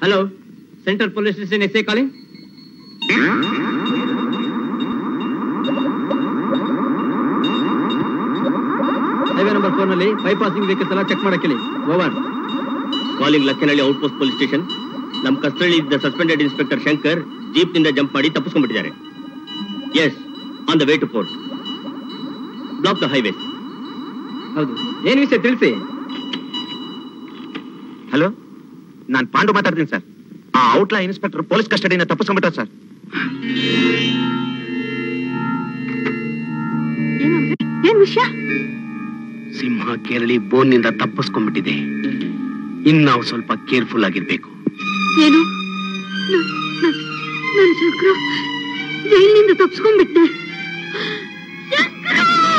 Hello central police station S I calling highway number four ನಲ್ಲಿ bypassing vehicles ಎಲ್ಲ check ಮಾಡಕ್ಕೆ ಹೇಳಿ over calling Lakkanahalli out post police station ನಮ್ಮ custody ಇದ್ದ suspended inspector Shankar jeep ನಿಂದ jump ಮಾಡಿ ತಪ್ಪಿಸ್ಕೊಂಡ್ಬಿಟ್ಟಿದ್ದಾರೆ yes on the way to port block the highway ಹೌದು ಏನ್ ವಿಷಯ ತಿಳಿಸಿ ಹಲೋ ನಾನ್ ಪಾಂಡು ಮಾತಾಡ್ತೀನಿ ಸರ್ ಆ ಔಟ್ಲಾ ಇನ್ಸ್ಪೆಕ್ಟರ್ ಪೊಲೀಸ್ ಕಸ್ಟಡಿಯಿಂದ ತಪ್ಪಿಸ್ಕೊಂಡ್ಬಿಟ್ಟ ಸರ್ ಏನಂದ್ರೆ ಏನ್ ವಿಷಯ ಸಿಂಹ ಕೇರಳಿ ಬೋನ್ನಿಂದ ತಪ್ಪಿಸ್ಕೊಂಡ್ಬಿಟ್ಟಿದೆ ಇನ್ ನಾವು ಸ್ವಲ್ಪ ಕೇರ್ಫುಲ್ ಆಗಿರ್ಬೇಕು ಏನು ನ- ನ- ನನ್ ಶಂಕರ ಜೈಲಿನಿಂದ ತಪ್ಸ್ಕೊಂಡ್ಬಿಟ್ಟೆ ಶಂಕರ!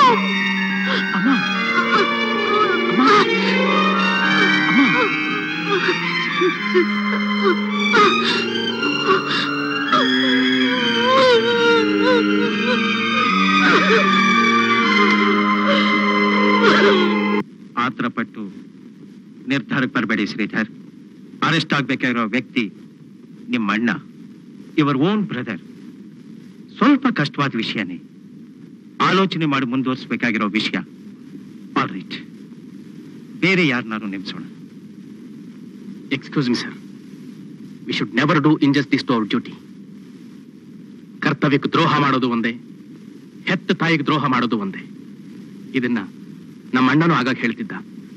ಆತರ ಪಟ್ಟು ನಿರ್ಧಾರಕ್ಕೆ ಬರಬೇಡಿ ಶ್ರೀಧರ್ ಅರೆಸ್ಟ್ ಆಗ್ಬೇಕಾಗಿರೋ ವ್ಯಕ್ತಿ ನಿಮ್ಮ ಅಣ್ಣ ಇವರ್ ಓನ್ ಬ್ರದರ್ ಸ್ವಲ್ಪ ಕಷ್ಟವಾದ ವಿಷಯನೇ ಆಲೋಚನೆ ಮಾಡಿ ಮುಂದುವರಿಸಬೇಕಾಗಿರೋ ವಿಷಯ ಆಲ್ ರೈಟ್ ಬೇರೆ ಯಾರನ್ನಾರು ನೆಮ್ಸೋಣ excuse me sir we should never do injustice to our duty ಕರ್ತವ್ಯಕ್ಕೆ ದ್ರೋಹ ಮಾಡೋದು ಒಂದೇ ಹೆತ್ತ ತಾಯಿಗೆ ದ್ರೋಹ ಮಾಡೋದು ಒಂದೇ ಇದನ್ನ ನಮ್ಮ ಅಣ್ಣನೂ ಆಗಾಗ ಹೇಳ್ತಿದ್ದ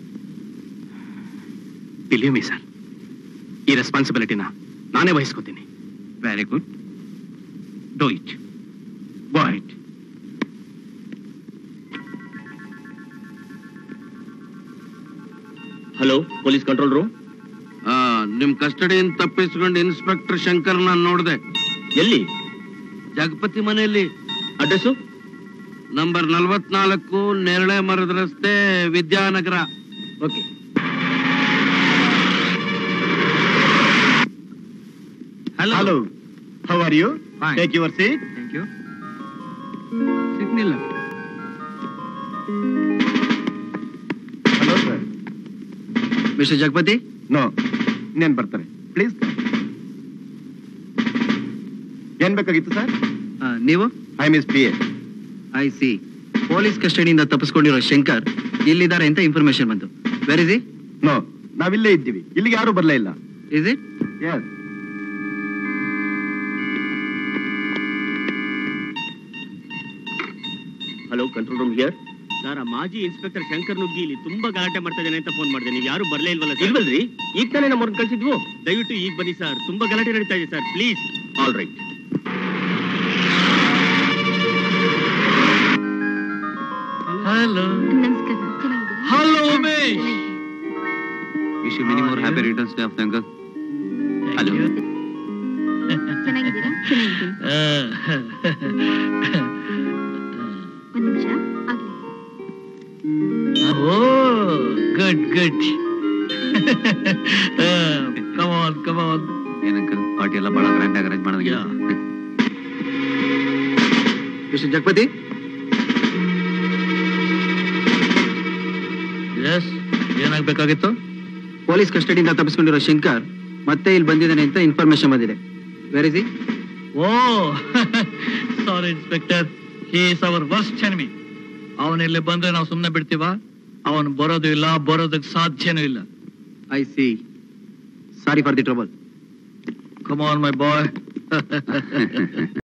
ಬಿಲೀವ್ ಮಿ ಸರ್ ಈ ರೆಸ್ಪಾನ್ಸಿಬಿಲಿಟಿನ ನಾನೇ ವಹಿಸ್ಕೋತೀನಿ very good do it go it hello police control room ನಿಮ್ ಕಸ್ಟಡಿಯಿಂದ ತಪ್ಪಿಸ್ಕೊಂಡು ಇನ್ಸ್ಪೆಕ್ಟರ್ ಶಂಕರ್ ನಾನು ನೋಡಿದೆ ಎಲ್ಲಿ ಜಗಪತಿ ಮನೆಯಲ್ಲಿ ಅಡ್ರೆಸ್ಸು ನಂಬರ್ ನಲ್ವತ್ನಾಲ್ಕು ನೇರಳೆ ಮರದ ರಸ್ತೆ Vidyanagara okay hello how are you Fine. Take your seat thank you ಸಿಗ್ನಿಲ್ಲ hello sir mister Jagapati no ಇನ್ನೇನ್ ಬರ್ತಾರೆ ಪ್ಲೀಸ್ ಏನ್ ಬೇಕಾಗಿತ್ತು ಸರ್ ನೀವು I miss P A I C police ಕಸ್ಟಡಿಯಿಂದ ತಪ್ಪಿಸ್ಕೊಂಡಿರೋ ಶಂಕರ್ ಇಲ್ಲಿದ್ದಾರೆ ಅಂತ ಇನ್ಫಾರ್ಮೇಶನ್ ಬಂತು ವೆರ್ ಇಸ್ ಇಟ್ ನೋ ನಾವಿಲ್ಲೇ ಇದ್ದೀವಿ ಇಲ್ಲಿಗೆ ಯಾರು ಬರಲೇ ಇಲ್ಲ is it yes hello control room here sir ಆ ಮಾಜಿ ಇನ್ಸ್ಪೆಕ್ಟರ್ ಶಂಕರ್ ನುಗ್ಗಿ ಇಲ್ಲಿ ತುಂಬಾ ಗಲಾಟೆ ಮಾಡ್ತಾ ಇದ್ದಾನೆ ಅಂತ ಫೋನ್ ಮಾಡಿದೆ ನೀವು ಯಾರು ಬರ್ಲೇ ಇಲ್ವಲ್ಲ ಇಲ್ವಲ್ರಿ ಈಗ ತಾನೇ ನಮ್ಮವ್ರನ್ನ ಕಳ್ಸಿದ್ವು ದಯವಿಟ್ಟು ಈಗ ಬನ್ನಿ ಸರ್ ತುಂಬಾ ಗಲಾಟೆ ನಡೀತಾ ಇದೆ sir please all right hello ನಮಸ್ಕಾರ ಚೆನ್ನಾಗಿದ್ದೀರಾ? Hello Umesh wish many more happy returns day of Shankar hello ಚೆನ್ನಾಗಿದ್ದೀರಾ ಚೆನ್ನಾಗಿದ್ದೀನಿ ಒಂದ್ ನಿಮಿಷ ಆಗ್ಲಿ oh good good come on come on ಏನಂಕಲ್ ಪಾರ್ಟಿ ಎಲ್ಲ ಬಹಳ ಗ್ರ್ಯಾಂಡ್ ಆಗಿ ಅರೇಂಜ್ ಮಾಡೋದು Yeah. ಮಿಸ್ಟರ್ ಜಗಪತಿ ಎಸ್ ಏನಾಗಬೇಕಾಗಿತ್ತು ಪೊಲೀಸ್ ಕಸ್ಟಡಿಯಿಂದ ತಪ್ಪಿಸ್ಕೊಂಡಿರೋ ಶಂಕರ್ ಮತ್ತೆ ಇಲ್ಲಿ ಬಂದಿದ್ದಾನೆ ಅಂತ ಇನ್ಫಾರ್ಮೇಶನ್ ಬಂದಿದೆ where is oh sorry inspector he is our worst enemy ಅವನು ಇಲ್ಲಿ ಬಂದ್ರೆ ನಾವು ಸುಮ್ಮನೆ ಬಿಡ್ತೀವ ಅವನು ಬರೋದು ಇಲ್ಲ ಬರೋದಕ್ಕೆ ಸಾಧ್ಯನೂ ಇಲ್ಲ I see sorry for the trouble come on my bye